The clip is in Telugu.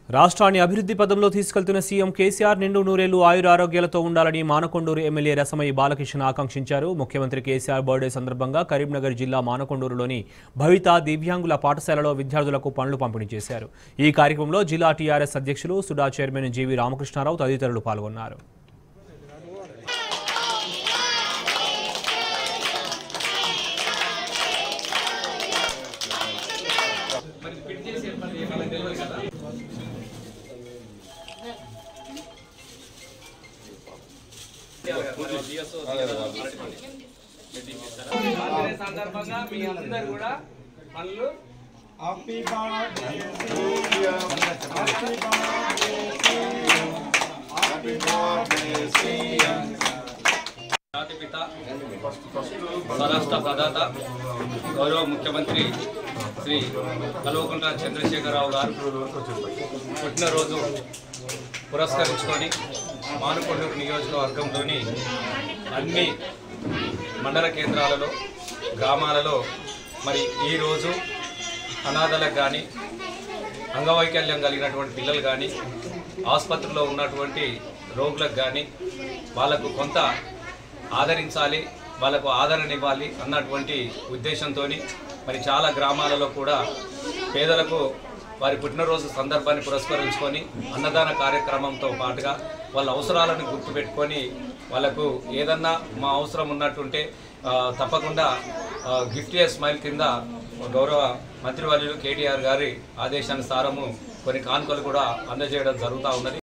రాష్ట్రాన్ని అభివృద్ధి పదంలో తీసుకెళ్తున్న సీఎం కేసీఆర్ నిండు నూరేళ్లు ఆయుర ఆరోగ్యాలతో ఉండాలని మానకొండూరు ఎమ్మెల్యే రసమయ్య బాలకృష్ణ ఆకాంక్షించారు ముఖ్యమంత్రి కేసీఆర్ బర్త్డే సందర్భంగా కరీంనగర్ జిల్లా మానకొండూరులోని భవిత దివ్యాంగుల పాఠశాలలో విద్యార్థులకు పనులు పంపిణీ చేశారు ఈ కార్యక్రమంలో జిల్లా టీఆర్ఎస్ అధ్యక్షులు సుడా చైర్మన్ జీవి రామకృష్ణారావు తదితరులు పాల్గొన్నారు బర్త్డే సందర్భంగా మీ అందరు కూడా పనులు Happy birthday to you. Happy birthday to you. Happy birthday to you. జాతిపిత స్వరాష్ట్ర ప్రదాత గౌరవ ముఖ్యమంత్రి శ్రీ కల్వకుంట్ల చంద్రశేఖరరావు గారు పుట్టినరోజు పురస్కరించుకొని మానుకొండూరు నియోజకవర్గంలోని అన్ని మండల కేంద్రాలలో గ్రామాలలో మరి ఈరోజు అనాథలకు కానీ అంగవైకల్యం కలిగినటువంటి పిల్లలు కానీ ఆసుపత్రిలో ఉన్నటువంటి రోగులకు కానీ వాళ్ళకు కొంత ఆదరించాలి వాళ్ళకు ఆదరణ ఇవ్వాలి అన్నటువంటి ఉద్దేశంతో మరి చాలా గ్రామాలలో కూడా పేదలకు వారి పుట్టినరోజు సందర్భాన్ని పురస్కరించుకొని అన్నదాన కార్యక్రమంతో పాటుగా వాళ్ళ అవసరాలను గుర్తుపెట్టుకొని వాళ్ళకు ఏదన్నా మా అవసరం ఉన్నట్టుంటే ఆ, తప్పకుండా గిఫ్ట్ ఏ స్మైల్ కింద గౌరవ మంత్రివర్యులు కేటీఆర్ గారి ఆదేశానుసారము కొన్ని కానుకలు కూడా అందజేయడం జరుగుతూ ఉన్నది